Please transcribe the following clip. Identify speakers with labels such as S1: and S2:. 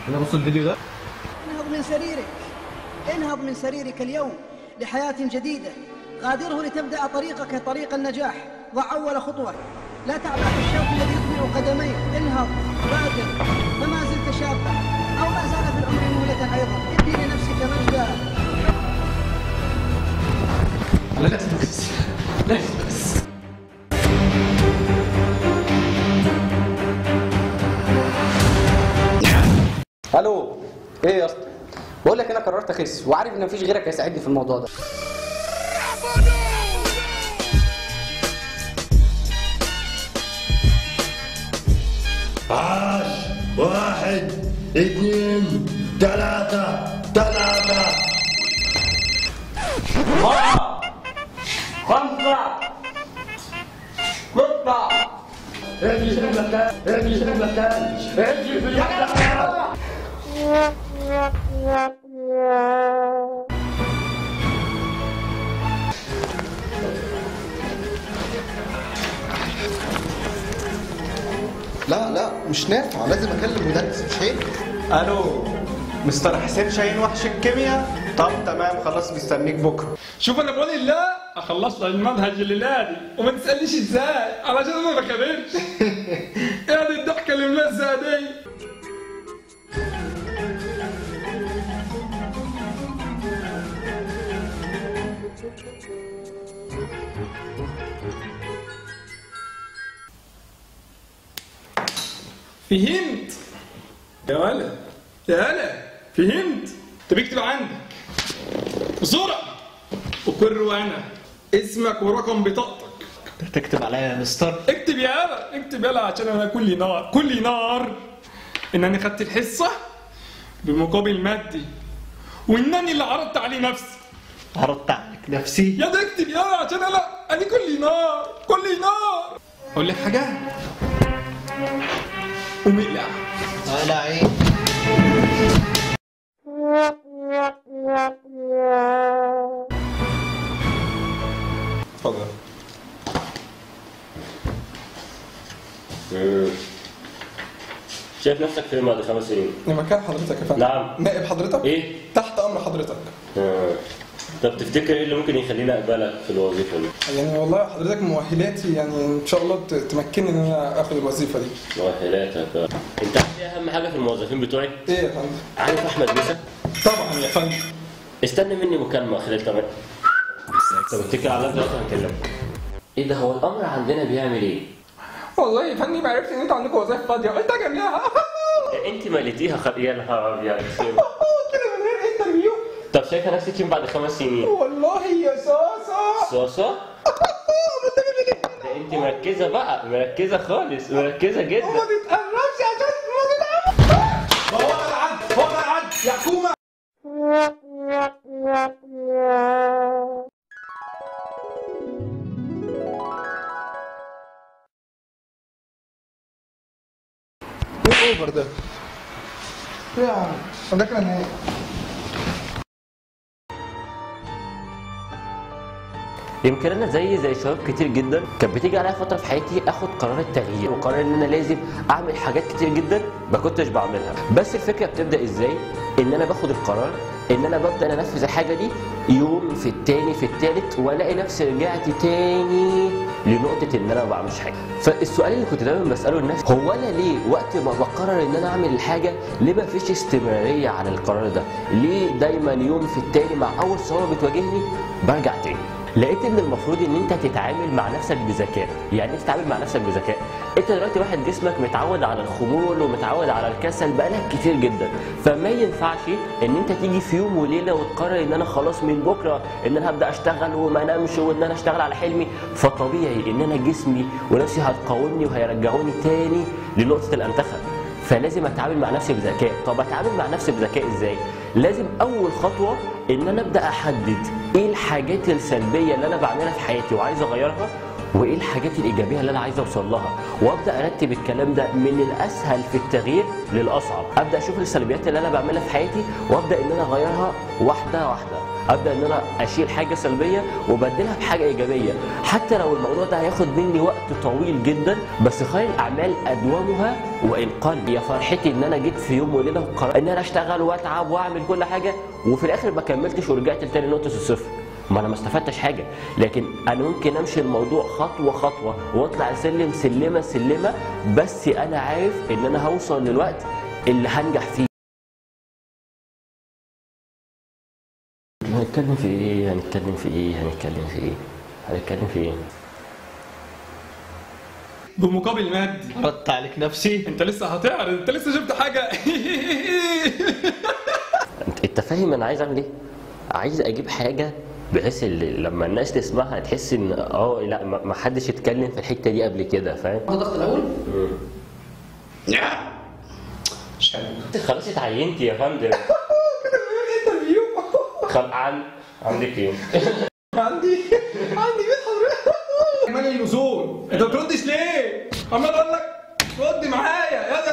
S1: انا بص الفيديو ده
S2: انهض من سريرك انهض من سريرك اليوم لحياة جديدة غادره لتبدأ طريقك طريق النجاح ضع أول خطوة لا تعبأ بالشوك الذي يطمئ قدميك انهض بادر فما زلت شابا أو ما زال في العمر مهلة أيضا ابني لنفسك مجدا
S1: لا لا بس لا بس
S3: الو ايه يا اسطى بقول لك انا قررت اخس وعارف ان مفيش غيرك هيساعدني في الموضوع ده
S4: عاش واحد اثنين ثلاثة ثلاثة
S3: أربعة خمسة ستة
S4: اجي في المكان اجي في المكان اجي في المكان
S5: لا لا مش نافع لازم اكلم مدرس مش هينفع
S6: الو مستر حسين شاهين وحش الكيمياء طب تمام خلاص مستنيك بكره
S7: شوف انا بقول الله اخلص لك المنهج الليلادي وما تسالنيش ازاي علشان انا ما بكبرش يعني الضحكه اللي ملزقه دي فهمت يا ولد يا ولد فهمت طب اكتب عندك بسرعة وكر وانا اسمك ورقم بطاقتك
S6: تكتب عليا يا مستر
S7: اكتب يا يالا اكتب يالا عشان انا كلي نار كلي نار انني خدت الحصة بمقابل مادي وانني اللي عرضت عليه نفسي
S6: عرضت عليك نفسي
S7: يا ده اكتب يالا عشان انا انا كلي نار كلي نار اقول لك حاجة قوم اقلع
S5: لا عين
S7: اتفضل
S8: شايف نفسك فين بعد خمس سنين؟
S7: مكان حضرتك يا فندم
S8: نعم.
S7: نائب حضرتك
S8: ايه؟
S7: تحت امر حضرتك
S8: آه. طب تفتكر ايه اللي ممكن يخليني اقبلك في الوظيفه دي؟
S7: يعني والله حضرتك مؤهلاتي يعني ان شاء الله ت- تمكنني ان انا اخد الوظيفه دي
S8: مؤهلاتك آه. انت عارف ايه اهم حاجه في الموظفين بتوعي؟
S7: ايه يا فندم
S8: عارف احمد موسى؟
S7: طبعا يا فندم
S8: استنى مني مكالمه خلال كمان طب اتكل على الله دلوقتي هنكلمك ايه ده هو الامر عندنا بيعمل ايه؟
S7: والله يا فندم عرفت ان انتوا عندكم وظائف فاضيه قلت اجي املاها
S8: انت مليتيها خ... يا نهار ابيض
S7: كده من غير انترفيو
S8: طب شايفه نفسك فين بعد خمس سنين؟
S7: والله يا صاصه
S8: صاصه؟ ده انت مركزه بقى مركزه خالص مركزه جدا
S7: ما تتقربش عشان ما تتقربش
S6: هو ده العد هو ده العد يا حكومه
S5: ايه الاوفر ده؟
S7: يا عم ده كان ايه
S8: يمكن انا زي زي شباب كتير جدا كانت بتيجي عليا فتره في حياتي اخد قرار التغيير وقرار ان انا لازم اعمل حاجات كتير جدا ما كنتش بعملها بس الفكره بتبدا ازاي ان انا باخد القرار ان انا ببدا انفذ الحاجه دي يوم في التاني في التالت والاقي نفسي رجعت تاني لنقطه ان انا ما بعملش حاجه فالسؤال اللي كنت دايما بساله لنفسي هو انا ليه وقت ما بقرر ان انا اعمل الحاجه ليه ما فيش استمراريه على القرار ده ليه دايما يوم في التاني مع اول صعوبه بتواجهني برجع تاني لقيت ان المفروض ان انت تتعامل مع نفسك بذكاء يعني ايه تتعامل مع نفسك بذكاء انت دلوقتي واحد جسمك متعود على الخمول ومتعود على الكسل بقالك كتير جدا فما ينفعش ان انت تيجي في يوم وليله وتقرر ان انا خلاص من بكره ان انا هبدا اشتغل وما انامش وان انا اشتغل على حلمي فطبيعي ان انا جسمي ونفسي هتقاومني وهيرجعوني تاني لنقطه الانتخاب فلازم اتعامل مع نفسي بذكاء طب اتعامل مع نفسي بذكاء ازاي لازم اول خطوه ان انا ابدا احدد ايه الحاجات السلبيه اللي انا بعملها في حياتي وعايز اغيرها وايه الحاجات الايجابيه اللي انا عايز اوصل لها وابدا ارتب الكلام ده من الاسهل في التغيير للاصعب ابدا اشوف السلبيات اللي انا بعملها في حياتي وابدا ان انا اغيرها واحده واحده ابدا ان انا اشيل حاجه سلبيه وابدلها بحاجه ايجابيه حتى لو الموضوع ده هياخد مني وقت طويل جدا بس خير الاعمال ادومها وان قل يا فرحتي ان انا جيت في يوم وليله وقررت ان انا اشتغل واتعب واعمل كل حاجه وفي الاخر ما كملتش ورجعت لتاني نقطه الصفر ما انا ما استفدتش حاجه لكن انا ممكن امشي الموضوع خطوه خطوه واطلع سلم سلمه سلمه بس انا عارف ان انا هوصل للوقت اللي هنجح فيه هنتكلم في ايه هنتكلم في ايه هنتكلم في ايه هنتكلم في ايه
S7: بمقابل مادي
S6: ردت عليك نفسي
S7: انت لسه هتعرض انت لسه شفت حاجه
S8: انت انت فاهم انا عايز اعمل ايه عايز اجيب حاجه بحيث اللي لما الناس تسمعها تحس ان اه لا ما ما حدش اتكلم في الحته دي قبل كده فاهم
S1: الضغط الاول
S8: خلاص اتعينت يا فندم خل... عن... عندك ايه
S7: عندي عندي بيت حضرتك كمان اللزوم انت ما بتردش ليه؟ عمال اقول لك رد معايا يا